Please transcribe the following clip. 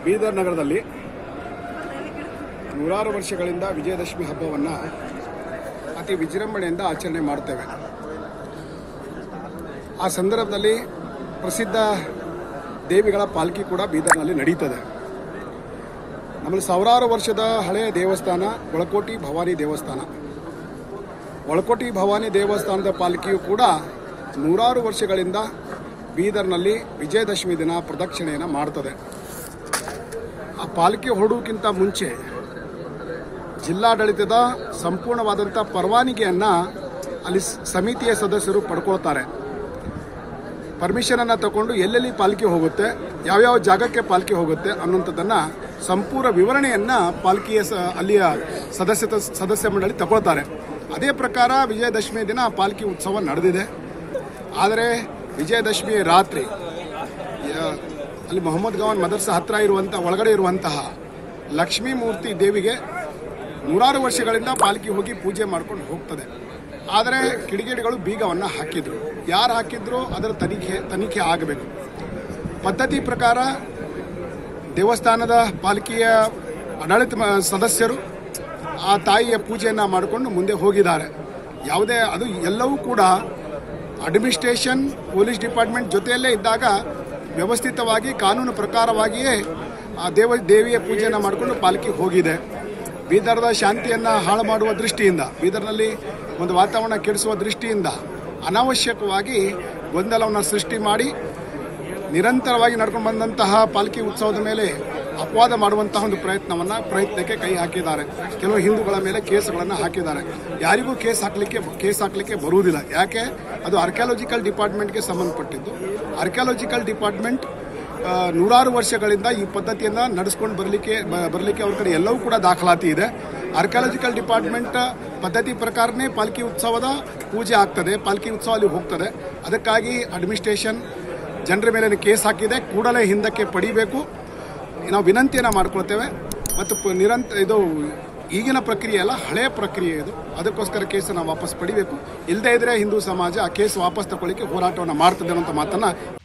ಬೀದರ್ ನಗರದಲ್ಲಿ ನೂರಾರು ವರ್ಷಗಳಿಂದ ವಿಜಯದಶಮಿ ಹಬ್ಬವನ್ನು ಅತಿ ವಿಜೃಂಭಣೆಯಿಂದ ಆಚರಣೆ ಮಾಡ್ತೇವೆ ಆ ಸಂದರ್ಭದಲ್ಲಿ ಪ್ರಸಿದ್ಧ ದೇವಿಗಳ ಪಾಲ್ಕಿ ಕೂಡ ಬೀದರ್ನಲ್ಲಿ ನಡೀತದೆ ನಮ್ಮಲ್ಲಿ ಸಾವಿರಾರು ವರ್ಷದ ಹಳೆಯ ದೇವಸ್ಥಾನ ಒಳಕೋಟಿ ಭವಾನಿ ದೇವಸ್ಥಾನ ಒಳಕೋಟಿ ಭವಾನಿ ದೇವಸ್ಥಾನದ ಪಾಲ್ಕಿಯು ಕೂಡ ನೂರಾರು ವರ್ಷಗಳಿಂದ ಬೀದರ್ನಲ್ಲಿ ವಿಜಯದಶಮಿ ದಿನ ಪ್ರದಕ್ಷಿಣೆಯನ್ನು ಮಾಡ್ತದೆ ಆ ಪಾಲ್ಕಿ ಹೊರಡುವುದಕ್ಕಿಂತ ಮುಂಚೆ ಜಿಲ್ಲಾಡಳಿತದ ಸಂಪೂರ್ಣವಾದಂಥ ಪರವಾನಗಿಯನ್ನು ಅಲ್ಲಿ ಸ- ಸಮಿತಿಯ ಸದಸ್ಯರು ಪಡ್ಕೊಳ್ತಾರೆ ಪರ್ಮಿಷನನ್ನು ತಗೊಂಡು ಎಲ್ಲೆಲ್ಲಿ ಪಾಲ್ಕಿ ಹೋಗುತ್ತೆ ಯಾವ್ಯಾವ ಜಾಗಕ್ಕೆ ಪಾಲ್ಕಿ ಹೋಗುತ್ತೆ ಅನ್ನುವಂಥದ್ದನ್ನು ಸಂಪೂರ್ಣ ವಿವರಣೆಯನ್ನು ಪಾಲ್ಕಿಯ ಸ ಅಲ್ಲಿಯ ಸದಸ್ಯ ಸದಸ್ಯ ಮಂಡಳಿ ತಗೊಳ್ತಾರೆ ಅದೇ ಪ್ರಕಾರ ವಿಜಯದಶಮಿ ದಿನ ಪಾಲ್ಕಿ ಉತ್ಸವ ನಡೆದಿದೆ ಆದರೆ ವಿಜಯದಶಮಿ ರಾತ್ರಿ ಯ- ಅಲ್ಲಿ ಮೊಹಮ್ಮದ್ ಗವಾನ್ ಮದರ್ಸ ಹತ್ರ ಇರುವಂಥ ಒಳಗಡೆ ಇರುವಂತಹ ಲಕ್ಷ್ಮೀ ಮೂರ್ತಿ ದೇವಿಗೆ ನೂರಾರು ವರ್ಷಗಳಿಂದ ಪಾಲ್ಕಿ ಹೋಗಿ ಪೂಜೆ ಮಾಡ್ಕೊಂಡು ಹೋಗ್ತದೆ ಆದರೆ ಕಿಡಿಗೇಡಿಗಳು ಬೀಗವನ್ನು ಹಾಕಿದ್ರು ಯಾರು ಹಾಕಿದ್ರು ಅದರ ತನಿಖೆ ತನಿಖೆ ಆಗಬೇಕು ಪದ್ಧತಿ ಪ್ರಕಾರ ದೇವಸ್ಥಾನದ ಪಾಲ್ಕಿಯ ಆಡಳಿತ ಮ- ಸದಸ್ಯರು ಆ ತಾಯಿಯ ಪೂಜೆಯನ್ನು ಮಾಡಿಕೊಂಡು ಮುಂದೆ ಹೋಗಿದ್ದಾರೆ ಯಾವುದೇ ಅದು ಎಲ್ಲವೂ ಕೂಡ ಅಡ್ಮಿನಿಸ್ಟ್ರೇಷನ್ ಪೊಲೀಸ್ ಡಿಪಾರ್ಟ್ಮೆಂಟ್ ಜೊತೆಯಲ್ಲೇ ಇದ್ದಾಗ ವ್ಯವಸ್ಥಿತವಾಗಿ ಕಾನೂನು ಪ್ರಕಾರವಾಗಿಯೇ ಆ ದೇವ ದೇವಿಯ ಪೂಜೆಯನ್ನು ಮಾಡಿಕೊಂಡು ಪಾಲ್ಕಿ ಹೋಗಿದೆ ಬೀದರ್ದ ಶಾಂತಿಯನ್ನು ಹಾಳು ಮಾಡುವ ದೃಷ್ಟಿಯಿಂದ ಬೀದರ್ನಲ್ಲಿ ಒಂದು ವಾತಾವರಣ ಕೆಡಿಸುವ ದೃಷ್ಟಿಯಿಂದ ಅನಾವಶ್ಯಕವಾಗಿ ಗೊಂದಲವನ್ನು ಸೃಷ್ಟಿ ಮಾಡಿ ನಿರಂತರವಾಗಿ ನಡ್ಕೊಂಡು ಬಂದಂತಹ ಪಾಲ್ಕಿ ಉತ್ಸವದ ಮೇಲೆ ಅಪವಾದ ಮಾಡುವಂತಹ ಒಂದು ಪ್ರಯತ್ನವನ್ನ ಪ್ರಯತ್ನಕ್ಕೆ ಕೈ ಹಾಕಿದ್ದಾರೆ ಕೆಲವು ಹಿಂದೂಗಳ ಮೇಲೆ ಕೇಸ್ಗಳನ್ನು ಹಾಕಿದ್ದಾರೆ ಯಾರಿಗೂ ಕೇಸ್ ಹಾಕಲಿಕ್ಕೆ ಕೇಸ್ ಹಾಕಲಿಕ್ಕೆ ಬರುವುದಿಲ್ಲ ಯಾಕೆ ಅದು ಆರ್ಕಿಯಾಲಜಿಕಲ್ ಡಿಪಾರ್ಟ್ಮೆಂಟ್ಗೆ ಸಂಬಂಧಪಟ್ಟಿದ್ದು ಆರ್ಕಿಯಾಲಜಿಕಲ್ ಡಿಪಾರ್ಟ್ಮೆಂಟ್ ಆ, ನೂರಾರು ವರ್ಷಗಳಿಂದ ಈ ಪದ್ಧತಿಯನ್ನ ನಡೆಸ್ಕೊಂಡು ಬರಲಿಕ್ಕೆ ಬರಲಿಕ್ಕೆ ಅವ್ರ ಕಡೆ ಎಲ್ಲವೂ ಕೂಡ ದಾಖಲಾತಿ ಇದೆ ಆರ್ಕಿಯಾಲಜಿಕಲ್ ಡಿಪಾರ್ಟ್ಮೆಂಟ್ ಪದ್ಧತಿ ಪ್ರಕಾರನೇ ಪಾಲ್ಕಿ ಉತ್ಸವದ ಪೂಜೆ ಆಗ್ತದೆ ಪಾಲ್ಕಿ ಉತ್ಸವ ಅಲ್ಲಿ ಹೋಗ್ತದೆ ಅದಕ್ಕಾಗಿ ಅಡ್ಮಿನಿಸ್ಟ್ರೇಷನ್ ಜನರ ಮೇಲೆ ಕೇಸ್ ಹಾಕಿದೆ ಕೂಡಲೇ ಹಿಂದಕ್ಕೆ ಪಡಿಬೇಕು ನಾವು ವಿನಂತಿಯನ್ನು ಮಾಡ್ಕೊಳ್ತೇವೆ ಮತ್ತು ಪ- ನಿರಂತರ ಇದು ಈಗಿನ ಪ್ರಕ್ರಿಯೆ ಅಲ್ಲ ಹಳೆಯ ಪ್ರಕ್ರಿಯೆ ಇದು ಅದಕ್ಕೋಸ್ಕರ ಕೇಸನ್ನು ವಾಪಸ್ ಪಡಿಬೇಕು ಇಲ್ಲದೇ ಇದ್ರೆ ಹಿಂದೂ ಸಮಾಜ ಆ ಕೇಸ್ ವಾಪಸ್ ತಗೊಳ್ಳಿಕ್ಕೆ ಹೋರಾಟವನ್ನು ಮಾಡ್ತದೆ ಅನ್ನೋ ಮಾತನ್ನ